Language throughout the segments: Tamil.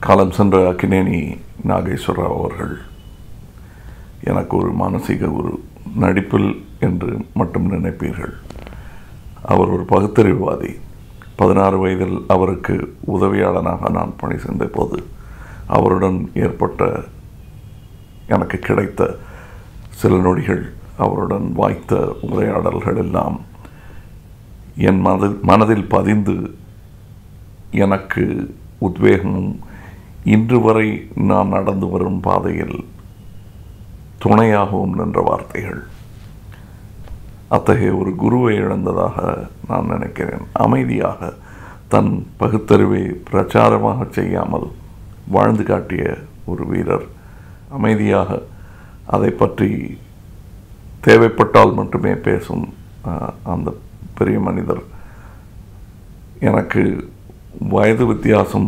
காலம் சென்ற அக்கினேனி நாகேஸ்வர அவர்கள் எனக்கு ஒரு மானசீக குரு நடிப்பில் என்று மட்டும் நினைப்பீர்கள் அவர் ஒரு பகுத்தறிவுவாதி பதினாறு வயதில் அவருக்கு உதவியாளனாக நான் பணி செய்த போது அவருடன் ஏற்பட்ட எனக்கு கிடைத்த சில நொடிகள் அவருடன் வாய்த்த உரையாடல்கள் எல்லாம் என் மனதில் மனதில் பதிந்து எனக்கு உத்வேகமும் இன்று வரை நான் நடந்து வரும் பாதையில் துணையாகவும் நின்ற வார்த்தைகள் அத்தகைய ஒரு குருவை இழந்ததாக நான் நினைக்கிறேன் அமைதியாக தன் பகுத்தறிவை பிரச்சாரமாக செய்யாமல் வாழ்ந்து காட்டிய ஒரு வீரர் அமைதியாக அதை பற்றி தேவைப்பட்டால் மட்டுமே பேசும் அஹ், அந்த பெரிய மனிதர் எனக்கு வயது வித்தியாசம்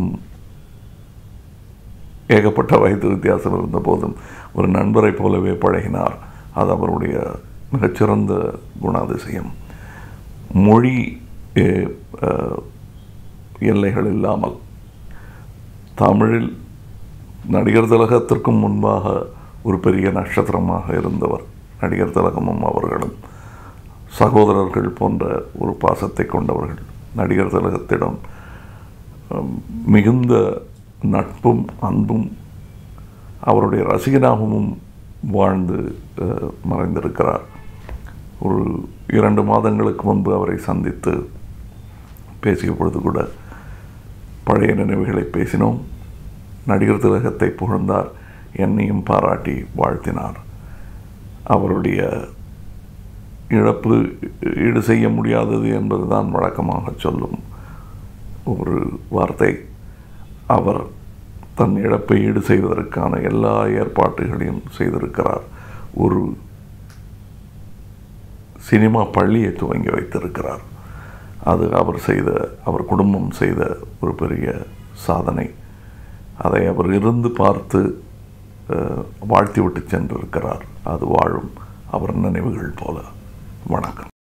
ஏகப்பட்ட வயது வித்தியாசம் இருந்த போதும் ஒரு நண்பரை போலவே பழகினார் அது அவருடைய மிகச்சிறந்த குணாதிசயம் மொழி அஹ், அஹ், எல்லைகள் இல்லாமல் தமிழில் நடிகர் திலகத்திற்கும் முன்பாக ஒரு பெரிய நட்சத்திரமாக இருந்தவர் நடிகர் திலகமும் அவர்களும் சகோதரர்கள் போன்ற ஒரு பாசத்தை கொண்டவர்கள் நடிகர் திலகத்திடம் அஹ், மிகுந்த நட்பும் அன்பும் அவருடைய ரசிகனாகவும் வாழ்ந்து அஹ், மறைந்திருக்கிறார் ஒரு இரண்டு மாதங்களுக்கு முன்பு அவரை சந்தித்து பேசிய பொழுது கூட பழைய நினைவுகளை பேசினோம் நடிகர் திலகத்தை புகழ்ந்தார் என்னையும் பாராட்டி வாழ்த்தினார் அவருடைய இழப்பு ஈடு செய்ய முடியாதது என்பதுதான் வழக்கமாக சொல்லும் ஒரு வார்த்தை அவர் தன் இழப்பை ஈடு செய்வதற்கான எல்லா ஏற்பாட்டுகளையும் செய்திருக்கிறார் ஒரு சினிமா பள்ளியை துவங்கி வைத்திருக்கிறார் அது அவர் செய்த அவர் குடும்பம் செய்த ஒரு பெரிய சாதனை அதை அவர் இருந்து பார்த்து அஹ், வாழ்த்திவிட்டு சென்றிருக்கிறார் அது வாழும் அவர் நினைவுகள் போல வணக்கம்